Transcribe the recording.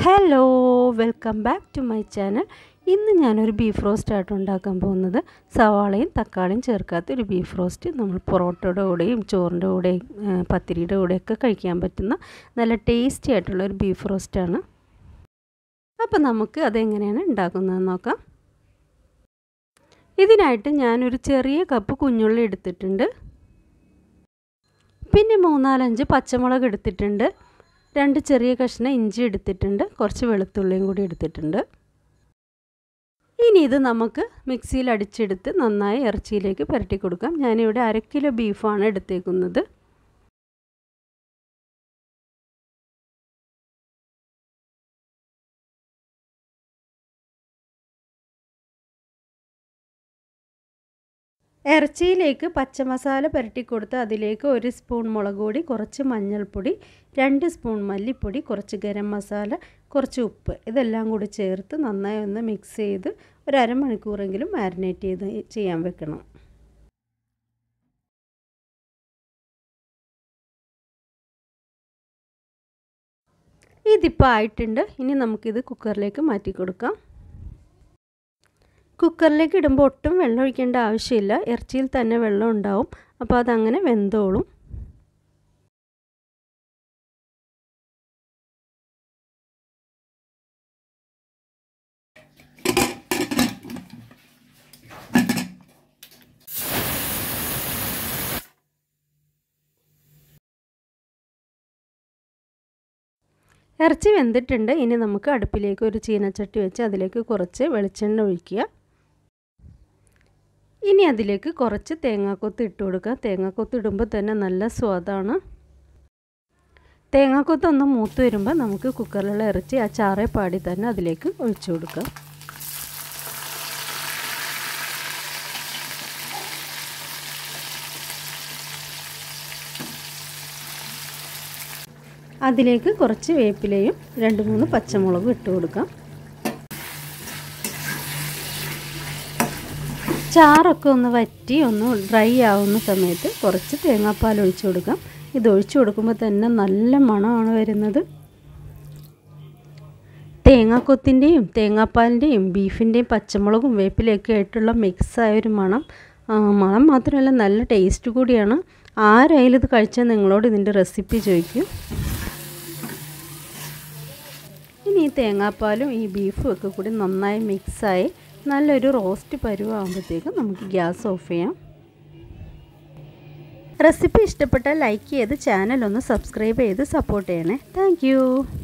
hello welcome back to my channel ഇന്ന് ഞാനൊരു beef roast ആയിട്ട് ഉണ്ടാക്കാൻ പോകുന്നത് സവാളയും തക്കാളിയും ചേർക്കാത്ത ഒരു ബീഫ് റോസ്റ്റ് നമ്മൾ പൊറോട്ടയുടെ കൂടെയും ചോറിൻ്റെ കൂടെയും ആ, പത്തിരിയുടെ കൂടെയൊക്കെ കഴിക്കാൻ പറ്റുന്ന നല്ല ടേസ്റ്റി ആയിട്ടുള്ള ഒരു ബീഫ് റോസ്റ്റാണ് അപ്പോൾ നമുക്ക് അതെങ്ങനെയാണ് ഉണ്ടാക്കുന്നതെന്ന് നോക്കാം ഇതിനായിട്ട് ഞാനൊരു ചെറിയ കപ്പ് കുഞ്ഞുള്ളി എടുത്തിട്ടുണ്ട് പിന്നെ മൂന്നാലഞ്ച് പച്ചമുളക് എടുത്തിട്ടുണ്ട് രണ്ട് ചെറിയ കഷ്ണം ഇഞ്ചി എടുത്തിട്ടുണ്ട് കുറച്ച് വെളുത്തുള്ളിയും കൂടി എടുത്തിട്ടുണ്ട് ഇനി ഇത് നമുക്ക് മിക്സിയിൽ അടിച്ചെടുത്ത് നന്നായി ഇറച്ചിയിലേക്ക് പുരട്ടി കൊടുക്കാം ഞാനിവിടെ അര കിലോ ബീഫാണ് എടുത്തേക്കുന്നത് ഇറച്ചിയിലേക്ക് പച്ചമസാല പുരട്ടിക്കൊടുത്ത് അതിലേക്ക് ഒരു സ്പൂൺ മുളക് പൊടി കുറച്ച് മഞ്ഞൾപ്പൊടി രണ്ട് സ്പൂൺ മല്ലിപ്പൊടി കുറച്ച് ഗരം മസാല കുറച്ച് ഉപ്പ് ഇതെല്ലാം കൂടി ചേർത്ത് നന്നായി ഒന്ന് മിക്സ് ചെയ്ത് ഒരു അരമണിക്കൂറെങ്കിലും മാരിനേറ്റ് ചെയ്ത് ചെയ്യാൻ വെക്കണം ഇതിപ്പോൾ ആയിട്ടുണ്ട് ഇനി നമുക്കിത് കുക്കറിലേക്ക് മാറ്റി കൊടുക്കാം കുക്കറിലേക്ക് ഇടുമ്പോൾ ഒട്ടും വെള്ളം ഒഴിക്കേണ്ട ആവശ്യമില്ല ഇറച്ചിയിൽ തന്നെ വെള്ളം ഉണ്ടാവും അപ്പോൾ അതങ്ങനെ വെന്തോളും ഇറച്ചി വെന്തിട്ടുണ്ട് ഇനി നമുക്ക് അടുപ്പിലേക്ക് ഒരു ചീനച്ചട്ടി വെച്ച് അതിലേക്ക് കുറച്ച് വെളിച്ചെണ്ണ ഒഴിക്കുക ഇനി അതിലേക്ക് കുറച്ച് തേങ്ങാക്കൊത്ത് ഇട്ട് കൊടുക്കുക തേങ്ങാക്കൊത്ത് ഇടുമ്പോൾ തന്നെ നല്ല സ്വാദാണ് തേങ്ങാക്കൊത്ത് ഒന്ന് മൂത്ത് വരുമ്പോൾ നമുക്ക് കുക്കറിലുള്ള ഇറച്ചി ആ ചാറേ പാടി തന്നെ അതിലേക്ക് ഒഴിച്ചു കൊടുക്കാം അതിലേക്ക് കുറച്ച് വേപ്പിലയും രണ്ട് മൂന്ന് പച്ചമുളകും ഇട്ട് കൊടുക്കാം ചാറൊക്കെ ഒന്ന് വറ്റി ഒന്ന് ഡ്രൈ ആവുന്ന സമയത്ത് കുറച്ച് തേങ്ങാപ്പാൽ ഒഴിച്ചു കൊടുക്കാം ഇത് ഒഴിച്ചു കൊടുക്കുമ്പോൾ തന്നെ നല്ല മണമാണ് വരുന്നത് തേങ്ങാക്കൊത്തിൻ്റെയും തേങ്ങാപ്പാലിൻ്റെയും ബീഫിൻ്റെയും പച്ചമുളകും വേപ്പിലയൊക്കെ ആയിട്ടുള്ള മിക്സായ ഒരു മണം മണം മാത്രമല്ല നല്ല ടേസ്റ്റ് കൂടിയാണ് ആരായാലും ഇത് കഴിച്ചാൽ നിങ്ങളോട് ഇതിൻ്റെ റെസിപ്പി ചോദിക്കും ഇനി ഈ തേങ്ങാപ്പാലും ഈ ബീഫും ഒക്കെ കൂടി നന്നായി മിക്സായി നല്ലൊരു റോസ്റ്റ് പരുവാകുമ്പോഴത്തേക്കും നമുക്ക് ഗ്യാസ് ഓഫ് ചെയ്യാം റെസിപ്പി ഇഷ്ടപ്പെട്ടാൽ ലൈക്ക് ചെയ്ത് ചാനൽ ഒന്ന് സബ്സ്ക്രൈബ് ചെയ്ത് സപ്പോർട്ട് ചെയ്യണേ താങ്ക്